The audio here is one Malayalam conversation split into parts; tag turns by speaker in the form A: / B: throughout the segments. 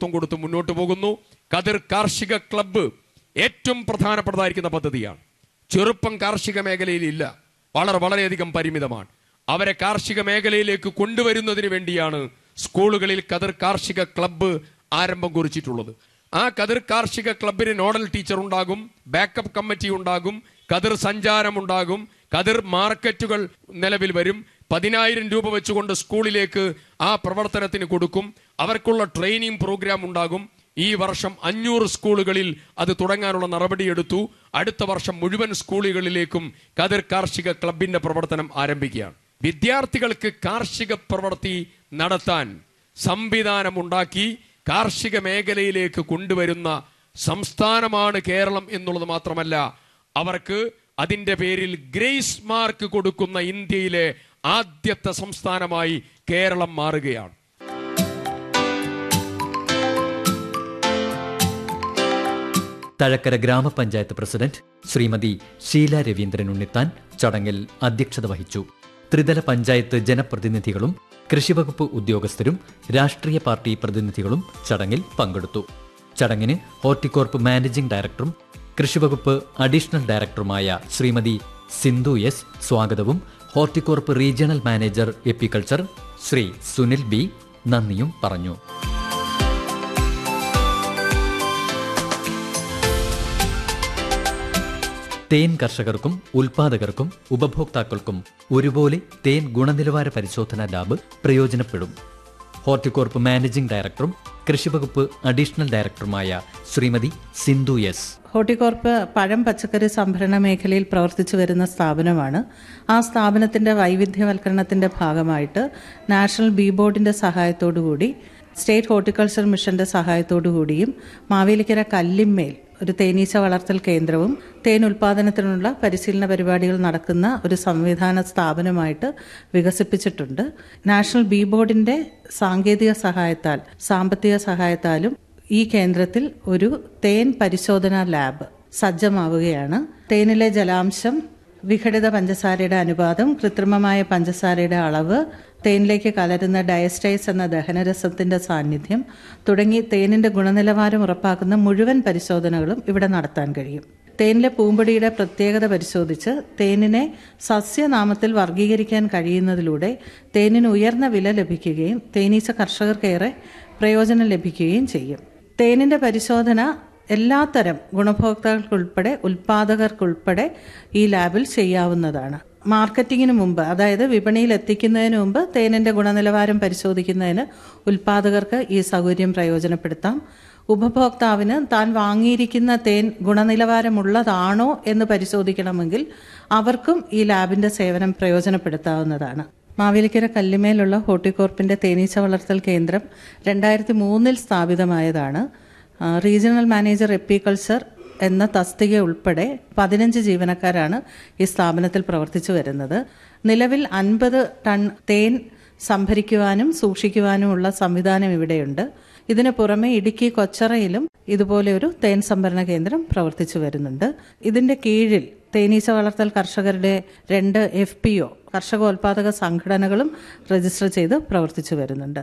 A: നേതൃത്വം കൊടുത്ത് മുന്നോട്ട് പോകുന്നു കതിർ കാർഷിക ക്ലബ്ബ് ഏറ്റവും പ്രധാനപ്പെട്ടതായിരിക്കുന്ന പദ്ധതിയാണ് ചെറുപ്പം കാർഷിക മേഖലയിൽ ഇല്ല വളരെ വളരെയധികം പരിമിതമാണ് അവരെ കാർഷിക മേഖലയിലേക്ക് കൊണ്ടുവരുന്നതിന് വേണ്ടിയാണ് സ്കൂളുകളിൽ കതിർ കാർഷിക ക്ലബ്ബ് ആരംഭം കുറിച്ചിട്ടുള്ളത് ആ കതിർ കാർഷിക ക്ലബിന് നോഡൽ ടീച്ചർ ഉണ്ടാകും ബാക്കപ്പ് കമ്മിറ്റി ഉണ്ടാകും കതിർ സഞ്ചാരം ഉണ്ടാകും കതിർ മാർക്കറ്റുകൾ നിലവിൽ വരും പതിനായിരം രൂപ വെച്ചുകൊണ്ട് സ്കൂളിലേക്ക് ആ പ്രവർത്തനത്തിന് കൊടുക്കും അവർക്കുള്ള ട്രെയിനിങ് പ്രോഗ്രാം ഉണ്ടാകും ഈ വർഷം അഞ്ഞൂറ് സ്കൂളുകളിൽ അത് തുടങ്ങാനുള്ള നടപടിയെടുത്തു അടുത്ത വർഷം മുഴുവൻ സ്കൂളുകളിലേക്കും കതിർ കാർഷിക ക്ലബിന്റെ പ്രവർത്തനം ആരംഭിക്കുകയാണ് വിദ്യാർത്ഥികൾക്ക് കാർഷിക പ്രവൃത്തി നടത്താൻ സംവിധാനമുണ്ടാക്കി കാർഷിക മേഖലയിലേക്ക് കൊണ്ടുവരുന്ന സംസ്ഥാനമാണ് കേരളം എന്നുള്ളത് മാത്രമല്ല അവർക്ക് അതിന്റെ പേരിൽ ഗ്രേസ് മാർക്ക് കൊടുക്കുന്ന ഇന്ത്യയിലെ ആദ്യത്തെ സംസ്ഥാനമായി കേരളം മാറുകയാണ്
B: തഴക്കര ഗ്രാമപഞ്ചായത്ത് പ്രസിഡന്റ് ശ്രീമതി ഷീല രവീന്ദ്രൻ ഉണ്ണിത്താൻ ചടങ്ങിൽ അധ്യക്ഷത വഹിച്ചു ത്രിതല പഞ്ചായത്ത് ജനപ്രതിനിധികളും കൃഷിവകുപ്പ് ഉദ്യോഗസ്ഥരും രാഷ്ട്രീയ പാർട്ടി പ്രതിനിധികളും ചടങ്ങിൽ പങ്കെടുത്തു ചടങ്ങിന് ഹോർട്ടികോർപ്പ് മാനേജിംഗ് ഡയറക്ടറും കൃഷിവകുപ്പ് അഡീഷണൽ ഡയറക്ടറുമായ ശ്രീമതി സിന്ധു എസ് സ്വാഗതവും Horticorp regional manager apiculture Shri Sunil B നന്ദിയും പറഞ്ഞു തേൻ കർഷകർക്കും ഉൽപാദകർക്കും ഉപഭോക്താക്കൾക്കും ഒരുപോലെ തേൻ ഗുണനിലവാര പരിശോധനാ ലാബ് പ്രയോജനപ്പെടും ഹോർട്ടികോർപ്പ് മാനേജിംഗ് ഡയറക്ടറും കൃഷിവകുപ്പ് അഡീഷണൽ ഡയറക്ടറുമായ ശ്രീമതി സിന്ധു എസ്
C: ഹോർട്ടികോർപ്പ് പഴം പച്ചക്കറി സംഭരണ മേഖലയിൽ പ്രവർത്തിച്ചു വരുന്ന സ്ഥാപനമാണ് ആ സ്ഥാപനത്തിന്റെ വൈവിധ്യവൽക്കരണത്തിന്റെ ഭാഗമായിട്ട് നാഷണൽ ബി ബോർഡിന്റെ സഹായത്തോടുകൂടി സ്റ്റേറ്റ് ഹോർട്ടിക്കൾച്ചർ മിഷന്റെ സഹായത്തോടുകൂടിയും മാവേലിക്കര കല്ലിമ്മേൽ ഒരു തേനീച്ച വളർത്തൽ കേന്ദ്രവും തേൻ ഉൽപാദനത്തിനുള്ള പരിശീലന പരിപാടികൾ നടക്കുന്ന ഒരു സംവിധാന സ്ഥാപനമായിട്ട് വികസിപ്പിച്ചിട്ടുണ്ട് നാഷണൽ ബി ബോർഡിന്റെ സാങ്കേതിക സഹായത്താൽ സാമ്പത്തിക സഹായത്താലും ഈ കേന്ദ്രത്തിൽ ഒരു തേൻ പരിശോധനാ ലാബ് സജ്ജമാവുകയാണ് തേനിലെ ജലാംശം വിഘടിത പഞ്ചസാരയുടെ അനുപാതം കൃത്രിമമായ പഞ്ചസാരയുടെ അളവ് തേനിലേക്ക് കലരുന്ന ഡയസ്റ്റൈസ് എന്ന ദഹനരസത്തിന്റെ സാന്നിധ്യം തുടങ്ങി തേനിന്റെ ഗുണനിലവാരം ഉറപ്പാക്കുന്ന മുഴുവൻ പരിശോധനകളും ഇവിടെ നടത്താൻ കഴിയും തേനിലെ പൂമ്പൊടിയുടെ പ്രത്യേകത പരിശോധിച്ച് തേനിനെ സസ്യനാമത്തിൽ വർഗീകരിക്കാൻ കഴിയുന്നതിലൂടെ തേനിന് ഉയർന്ന വില ലഭിക്കുകയും തേനീച്ച കർഷകർക്കേറെ പ്രയോജനം ലഭിക്കുകയും ചെയ്യും തേനിന്റെ പരിശോധന എല്ലാത്തരം ഗുണഭോക്താക്കൾക്കുൾപ്പെടെ ഉൽപാദകർക്കുൾപ്പെടെ ഈ ലാബിൽ ചെയ്യാവുന്നതാണ് മാർക്കറ്റിങ്ങിന് മുമ്പ് അതായത് വിപണിയിൽ എത്തിക്കുന്നതിന് മുമ്പ് തേനിന്റെ ഗുണനിലവാരം പരിശോധിക്കുന്നതിന് ഉൽപാദകർക്ക് ഈ സൗകര്യം പ്രയോജനപ്പെടുത്താം ഉപഭോക്താവിന് താൻ വാങ്ങിയിരിക്കുന്ന തേൻ ഗുണനിലവാരമുള്ളതാണോ എന്ന് പരിശോധിക്കണമെങ്കിൽ അവർക്കും ഈ ലാബിന്റെ സേവനം പ്രയോജനപ്പെടുത്താവുന്നതാണ് മാവേലിക്കര കല്ലിമേലുള്ള ഹോർട്ടികോർപ്പിന്റെ തേനീച്ച വളർത്തൽ കേന്ദ്രം രണ്ടായിരത്തി മൂന്നിൽ സ്ഥാപിതമായതാണ് ആ, റീജിയണൽ മാനേജർ എപ്പിക്കൾച്ചർ എന്ന തസ്തിക ഉൾപ്പെടെ പതിനഞ്ച് ജീവനക്കാരാണ് ഈ സ്ഥാപനത്തിൽ പ്രവർത്തിച്ചു വരുന്നത് നിലവിൽ അൻപത് ടൺ തേൻ സംഭരിക്കുവാനും സൂക്ഷിക്കുവാനുമുള്ള സംവിധാനം ഇവിടെയുണ്ട് ഇതിനു പുറമെ ഇടുക്കി കൊച്ചറയിലും ഇതുപോലെ ഒരു തേൻ സംഭരണ കേന്ദ്രം പ്രവർത്തിച്ചു വരുന്നുണ്ട് ഇതിന്റെ കീഴിൽ തേനീച്ച വളർത്തൽ കർഷകരുടെ രണ്ട് എഫ് പി ഒ കർഷകോൽപാദക സംഘടനകളും രജിസ്റ്റർ ചെയ്ത് പ്രവർത്തിച്ചു വരുന്നുണ്ട്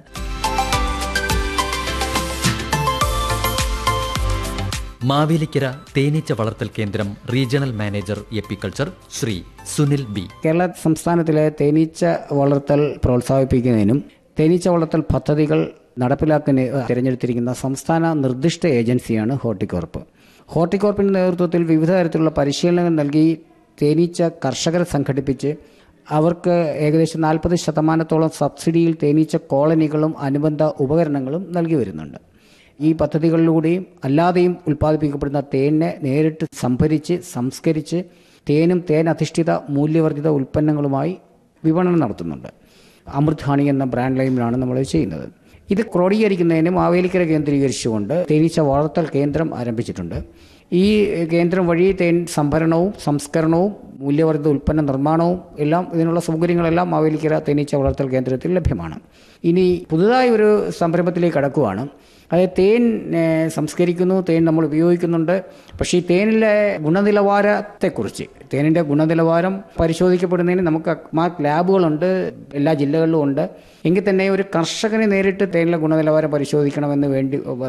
B: മാവേലിക്കര തേനീച്ച വളർത്തൽ കേന്ദ്രം regional manager apiculture Shri Sunil B
D: Kerala സംസ്ഥാനത്തിലെ തേനീച്ച വളർത്തൽ പ്രോത്സാഹിപ്പിക്കുന്നതിനും തേനീച്ച വളർത്തൽ പദ്ധതികൾ നടപ്പിലാക്കുന്നതിന് തിരഞ്ഞെടുത്തിരിക്കുന്ന സംസ്ഥാന നിർദ്ദിഷ്ട ഏജൻസിയാണ് ഹോർട്ടികോർപ്പ് ഹോർട്ടികോർപ്പിൻ്റെ നേതൃത്വത്തിൽ വിവിധ തരത്തിലുള്ള പരിശീലനങ്ങൾ നൽകി തേനീച്ച കർഷകരെ സംഘടിപ്പിച്ച് അവർക്ക് ഏകദേശം നാൽപ്പത് ശതമാനത്തോളം സബ്സിഡിയിൽ തേനീച്ച കോളനികളും അനുബന്ധ ഉപകരണങ്ങളും നൽകി വരുന്നുണ്ട് ഈ പദ്ധതികളിലൂടെയും അല്ലാതെയും ഉൽപ്പാദിപ്പിക്കപ്പെടുന്ന തേനിനെ നേരിട്ട് സംഭരിച്ച് സംസ്കരിച്ച് തേനും തേൻ അധിഷ്ഠിത മൂല്യവർദ്ധിത ഉൽപ്പന്നങ്ങളുമായി വിപണനം നടത്തുന്നുണ്ട് അമൃത് ഹണി എന്ന ബ്രാൻഡ് ലൈമിലാണ് നമ്മൾ ചെയ്യുന്നത് ഇത് ക്രോഡീകരിക്കുന്നതിന് മാവേലിക്കര കേന്ദ്രീകരിച്ചുകൊണ്ട് തേനീച്ച വളർത്തൽ കേന്ദ്രം ആരംഭിച്ചിട്ടുണ്ട് ഈ കേന്ദ്രം വഴി തേൻ സംഭരണവും സംസ്കരണവും മൂല്യവർദ്ധിത ഉൽപ്പന്ന നിർമ്മാണവും എല്ലാം ഇതിനുള്ള സൗകര്യങ്ങളെല്ലാം മാവേലിക്കര തേനീച്ച വളർത്തൽ കേന്ദ്രത്തിൽ ലഭ്യമാണ് ഇനി പുതുതായി ഒരു സംരംഭത്തിലേക്ക് കടക്കുവാണ് അതായത് തേൻ ഏഹ്, സംസ്കരിക്കുന്നു തേൻ നമ്മൾ ഉപയോഗിക്കുന്നുണ്ട് പക്ഷേ ഈ തേനിലെ ഗുണനിലവാരത്തെക്കുറിച്ച് തേനിൻ്റെ ഗുണനിലവാരം പരിശോധിക്കപ്പെടുന്നതിന് നമുക്ക് മാർക്ക് ലാബുകളുണ്ട് എല്ലാ ജില്ലകളിലും ഉണ്ട് എങ്കിൽ തന്നെ ഒരു കർഷകനെ നേരിട്ട് തേനിലെ ഗുണനിലവാരം പരിശോധിക്കണമെന്ന് വേണ്ടി